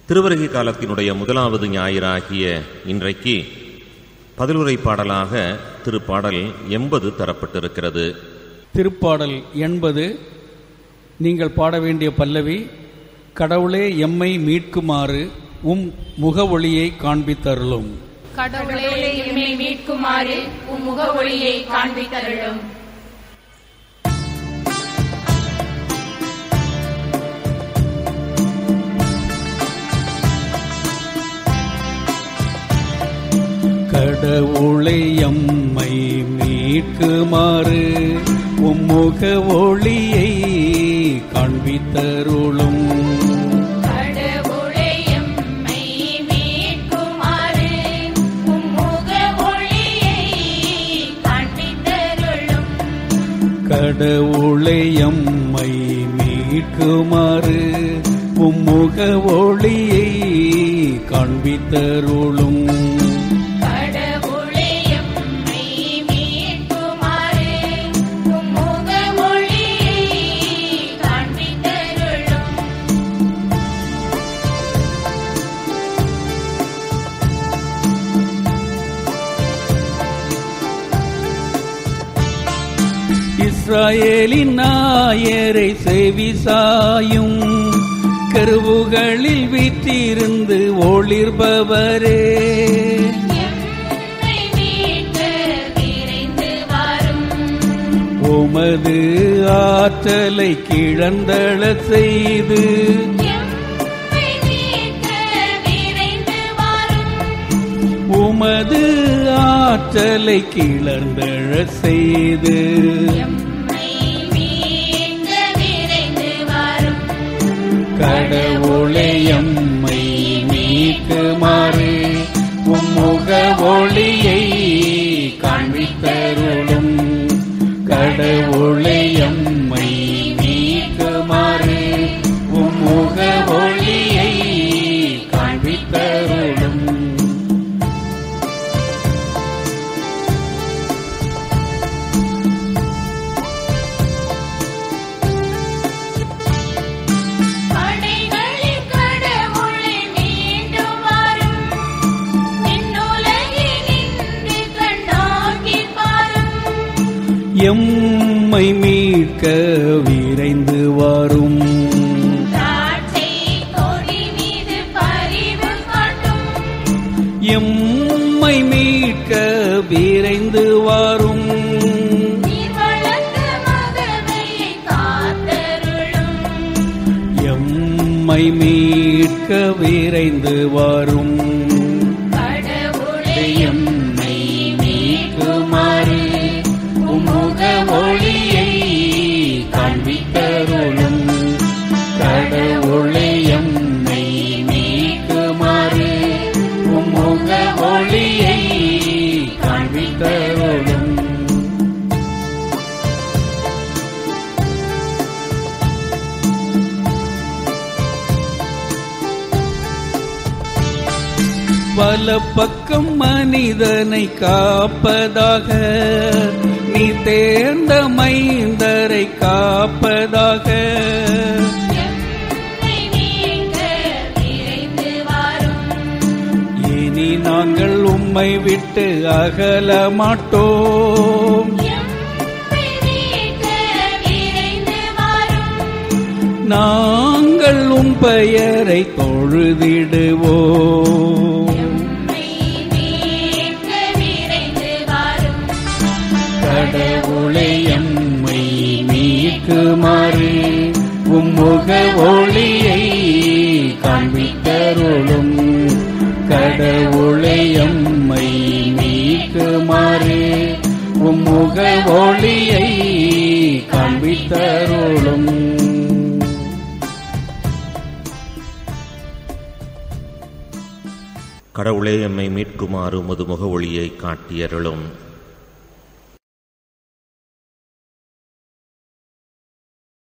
திருவருகை காலத்தினுடைய முதலாவது ஞாயிறாகிய இன்றைக்கு பதிலுரை பாடலாக திருப்பாடல் எண்பது தரப்பட்டிருக்கிறது திருப்பாடல் எண்பது நீங்கள் பாட வேண்டிய பல்லவி கடவுளே எம்மை மீட்குமாறு உம் முக ஒளியை காண்பித்தருளும் கடவுளே எம்மை மீட்குமாறு உம் முக ஒளியை காண்பித்தருளும் கடவுளை எம்மை மீட்குமாறு உம் முக ஒளியை காண்பித்தருளும் கடவுளே எம்மை மீட்குமாறு உம் முக ஒளியை காண்பித்தருளும் கடவுளை எம்மை மீட்குமாறு உம் முக ஒளியை காண்பித்தருளும் கடவுளே எம்மை மீட்குமாறு உம் முக ஒளியை காண்பித்தருளும் இஸ்ராயேலின் நாயரை செவிசாயும் கருவுகளில் வீற்றிருந்து ஒளிர்பவரே எம்மை மீட்க விரைந்து வாரும் உமது ஆற்றலை கிழந்தள செய்து எம்மை மீட்க விரைந்து வாரும் உமது ஆற்றலை கிளர்ந்தழ செய்து எம்மை மீட்க விரைந்து வாரும் கடவுளை எம்மை மீட்குமாறு உம்முக ஒளியை காண்பித்தருளும் கடவுளை எம்மை மீட்குமாறு உம்முக ஒளியை காண்பித்தருளும் படைகளின் கடவுளை மீண்டும் வாரும் விண்ணுலகினின்று கண்ணோக்கி பாரும் எம்மை மீட்க விரைந்து வரும் திராட்சை கொடி மீது பரிவு காட்டும் எம்மை மீட்க விரைந்து வரும் நீர் வளர்த்த மகமையை காத்தருளும் எம்மை மீட்க விரைந்து வரும் கடவுளை எம்மை மீட்குமாறு உம்முக ஒளியை காண்பித்தருளும் கடவுளை எம்மை மீட்குமாறு உம்முக ஒளியை காண்பித்தருளும் வலப்பக்கம் மனிதனை காப்பதாக நீ தேர்ந்த மைந்தரை காப்பதாக எம்மை மீட்க விரைந்து வாரும் இனி நாங்கள் உம்மை விட்டு அகல மாட்டோம் எம்மை மீட்க விரைந்து வாரும் நாங்கள் உம் பெயரை தொழுதிடுவோம் எம்மை மீட்க விரைந்து வாரும் கடவுளை எம்மை மீட்குமாறு உம்முக ஒளியை காண்பித்தருளும் கடவுளை எம்மை மீட்குமாறு உம்முக ஒளியை காண்பித்தருளும் கடவுளே எம்மை மீட்குமாறு உமது முக ஒளியை காட்டியருளும்